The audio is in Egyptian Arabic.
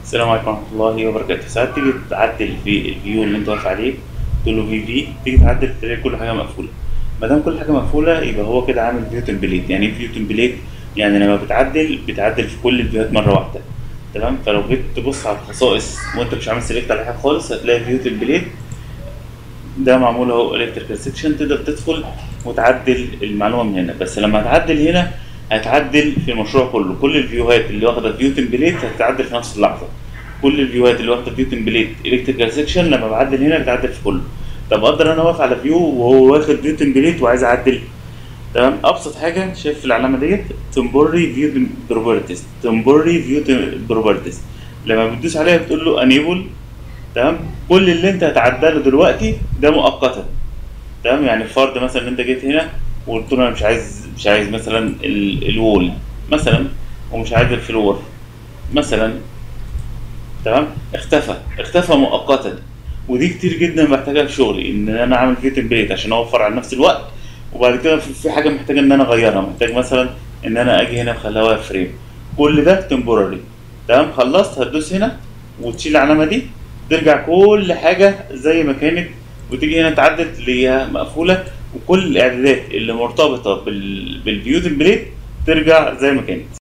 السلام عليكم ورحمة الله وبركاته ساعات تيجي تعدل في الفيو اللي انت واقف عليه تقول له في في تيجي تعدل تلاقي كل حاجة مقفولة ما دام كل حاجة مقفولة يبقى هو كده عامل فيو تمبليت يعني ايه فيو تمبليت يعني لما بتعدل بتعدل في كل الفيوهات مرة واحدة تمام فلو جيت تبص على الخصائص وانت مش عامل سيلكت على حاجة خالص هتلاقي فيو تمبليت ده معمول اهو الكتريكال سيكشن تقدر تدخل وتعدل المعلومة من هنا بس لما هتعدل هنا هتعدل في المشروع كله كل الفيوهات اللي واخدة فيو تمبليت هتتعدل في نفس اللحظة كل الفيوهات اللي واخده فيو تمبليت الكتريكال سيكشن لما بعدل هنا بتعدل في كله طب اقدر انا واقف على فيو وهو واخد فيو تمبليت وعايز اعدل تمام ابسط حاجه شايف العلامه ديت تمبوري فيو بروبرتيز تمبوري فيو بروبرتيز لما بتدوس عليها بتقول له انيبل تمام كل اللي انت هتعدله دلوقتي ده مؤقتا تمام يعني فرض مثلا ان انت جيت هنا وقلت له انا مش عايز مش عايز مثلا ال- الوول مثلا ومش عايز الفلور مثلا تمام اختفى اختفى مؤقتا ودي كتير جدا بحتاجها في شغلي ان انا اعمل فيه تمبليت عشان اوفر على نفس الوقت وبعد كده في في حاجه محتاجه ان انا اغيرها محتاج مثلا ان انا اجي هنا اخليها واقف فريم كل ده تمبوراري تمام خلصت هتدوس هنا وتشيل العلامه دي ترجع كل حاجه زي ما كانت وتيجي هنا تعدل تلاقيها مقفوله وكل الاعدادات اللي مرتبطه بال... بالفيو تمبليت ترجع زي ما كانت